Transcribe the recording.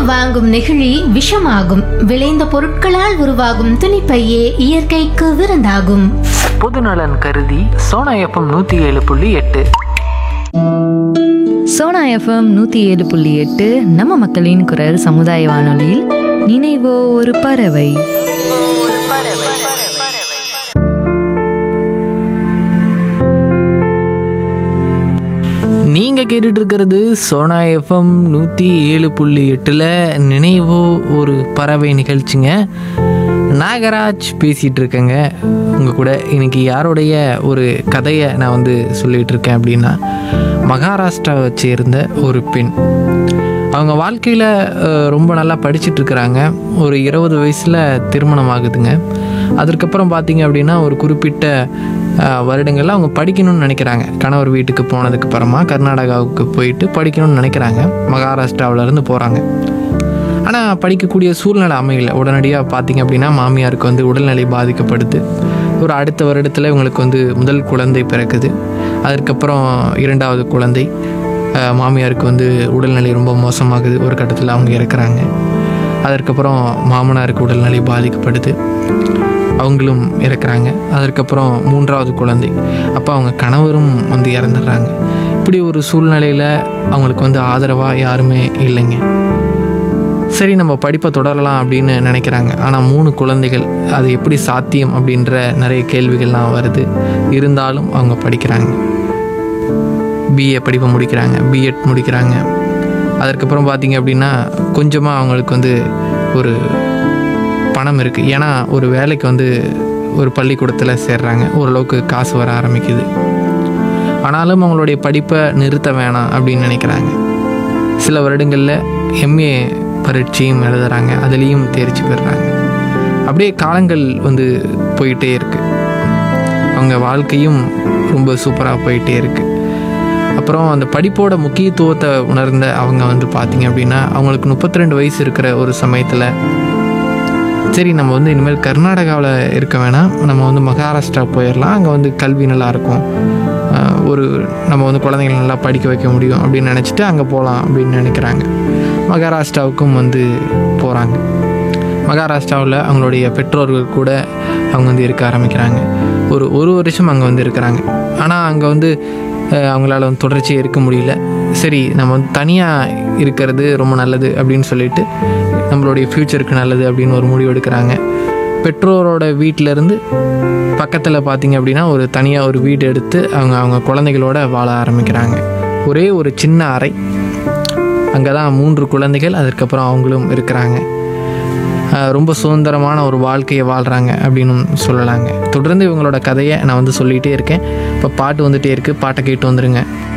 வாங்கும் நெகிழி விஷமாகும் விளைந்த பொருட்களால் உருவாகும் துணிப்பையே இயற்கைக்கு விருந்தாகும் பொதுநலன் கருதி சோனா எஃப்எம் நூற்றி ஏழு புள்ளி எட்டு சோனா எஃப்எம் நூற்றி ஏழு புள்ளி எட்டு நம்ம மக்களின் குரல் சமுதாய வானொலியில் நினைவோ ஒரு பறவை நீங்கள் கேட்டுட்டு இருக்கிறது சோனா எஃப்எம் நூற்றி ஏழு புள்ளி எட்டில் நினைவோ ஒரு பறவை நிகழ்ச்சிங்க நாகராஜ் பேசிகிட்டு இருக்கேங்க உங்கள் கூட இன்னைக்கு யாருடைய ஒரு கதையை நான் வந்து சொல்லிகிட்டு இருக்கேன் அப்படின்னா மகாராஷ்டிராவை சேர்ந்த ஒரு பெண் அவங்க வாழ்க்கையில் ரொம்ப நல்லா படிச்சிட்டு இருக்கிறாங்க ஒரு இருபது வயசில் திருமணம் ஆகுதுங்க அதற்கப்புறம் பார்த்தீங்க அப்படின்னா ஒரு குறிப்பிட்ட அஹ், வருடங்கள்ல அவங்க படிக்கணும்னு நினைக்கிறாங்க கணவர் வீட்டுக்கு போனதுக்கு அப்புறமா கர்நாடகாவுக்கு போயிட்டு படிக்கணும்னு நினைக்கிறாங்க மகாராஷ்டிராவுல இருந்து போகிறாங்க ஆனால் படிக்கக்கூடிய சூழ்நிலை அமையல உடனடியாக பார்த்தீங்க அப்படின்னா மாமியாருக்கு வந்து உடல்நிலை பாதிக்கப்படுது ஒரு அடுத்த வருடத்தில் இவங்களுக்கு வந்து முதல் குழந்தை பிறக்குது அதற்கப்புறம் இரண்டாவது குழந்தை அஹ், மாமியாருக்கு வந்து உடல்நிலை ரொம்ப மோசமாகுது ஒரு கட்டத்தில் அவங்க இறக்குறாங்க அதற்கப்புறம் மாமனாருக்கு உடல்நிலை பாதிக்கப்படுது அவங்களும் இறக்குறாங்க அதற்கப்புறம் மூன்றாவது குழந்தை அப்போ அவங்க கணவரும் வந்து இறந்துடுறாங்க இப்படி ஒரு சூழ்நிலையில் அவங்களுக்கு வந்து ஆதரவாக யாருமே இல்லைங்க சரி நம்ம படிப்பை தொடரலாம் அப்படின்னு நினைக்கிறாங்க ஆனால் மூணு குழந்தைகள் அது எப்படி சாத்தியம் அப்படின்ற நிறைய கேள்விகள்லாம் வருது இருந்தாலும் அவங்க படிக்கிறாங்க பிஏ படிப்பை முடிக்கிறாங்க பிஎட் முடிக்கிறாங்க அதற்கப்புறம் பார்த்தீங்க அப்படின்னா கொஞ்சமாக அவங்களுக்கு வந்து ஒரு பணம் இருக்குது ஏன்னா ஒரு வேலைக்கு வந்து ஒரு பள்ளிக்கூடத்தில் சேர்றாங்க ஓரளவுக்கு காசு வர ஆரம்பிக்குது ஆனாலும் அவங்களுடைய படிப்பை நிறுத்த வேணாம் அப்படின்னு நினைக்கிறாங்க சில வருடங்களில் எம்ஏ பரீட்சையும் எழுதுறாங்க அதுலேயும் தேர்ச்சி பெறுறாங்க அப்படியே காலங்கள் வந்து போயிட்டே இருக்கு அவங்க வாழ்க்கையும் ரொம்ப சூப்பராக போயிட்டே இருக்கு அப்புறம் அந்த படிப்போட முக்கியத்துவத்தை உணர்ந்த அவங்க வந்து பார்த்தீங்க அப்படின்னா அவங்களுக்கு முப்பத்தி ரெண்டு வயசு இருக்கிற ஒரு சமயத்தில் சரி நம்ம வந்து இனிமேல் கர்நாடகாவில் இருக்க வேணாம் நம்ம வந்து மகாராஷ்டிரா போயிடலாம் அங்கே வந்து கல்வி நல்லா இருக்கும் ஆஹ் ஒரு நம்ம வந்து குழந்தைங்களை நல்லா படிக்க வைக்க முடியும் அப்படின்னு நினச்சிட்டு அங்கே போகலாம் அப்படின்னு நினைக்கிறாங்க மகாராஷ்டிராவுக்கும் வந்து போகிறாங்க மகாராஷ்டிராவில் அவங்களுடைய பெற்றோர்கள் கூட அவங்க வந்து இருக்க ஆரம்பிக்கிறாங்க ஒரு ஒரு வருஷம் அங்கே வந்து இருக்கிறாங்க ஆனால் அங்கே வந்து அஹ், அவங்களால வந்து தொடர்ச்சியாக இருக்க முடியல சரி நம்ம வந்து தனியாக இருக்கிறது ரொம்ப நல்லது அப்படின்னு சொல்லிட்டு நம்மளுடைய ஃப்யூச்சருக்கு நல்லது அப்படின்னு ஒரு முடிவு எடுக்கிறாங்க பெற்றோரோட வீட்டில இருந்து பக்கத்தில் பார்த்தீங்க அப்படின்னா ஒரு தனியாக ஒரு வீடு எடுத்து அவங்க அவங்க குழந்தைகளோட வாழ ஆரம்பிக்கிறாங்க ஒரே ஒரு சின்ன அறை அங்கே தான் மூன்று குழந்தைகள் அதற்கப்புறம் அவங்களும் இருக்கிறாங்க ஆஹ் ரொம்ப சுதந்திரமான ஒரு வாழ்க்கையை வாழ்கிறாங்க அப்படின்னு சொல்லலாங்க தொடர்ந்து இவங்களோட கதையை நான் வந்து சொல்லிகிட்டே இருக்கேன் இப்போ பாட்டு வந்துகிட்டே இருக்குது பாட்டை கேட்டு வந்துடுங்க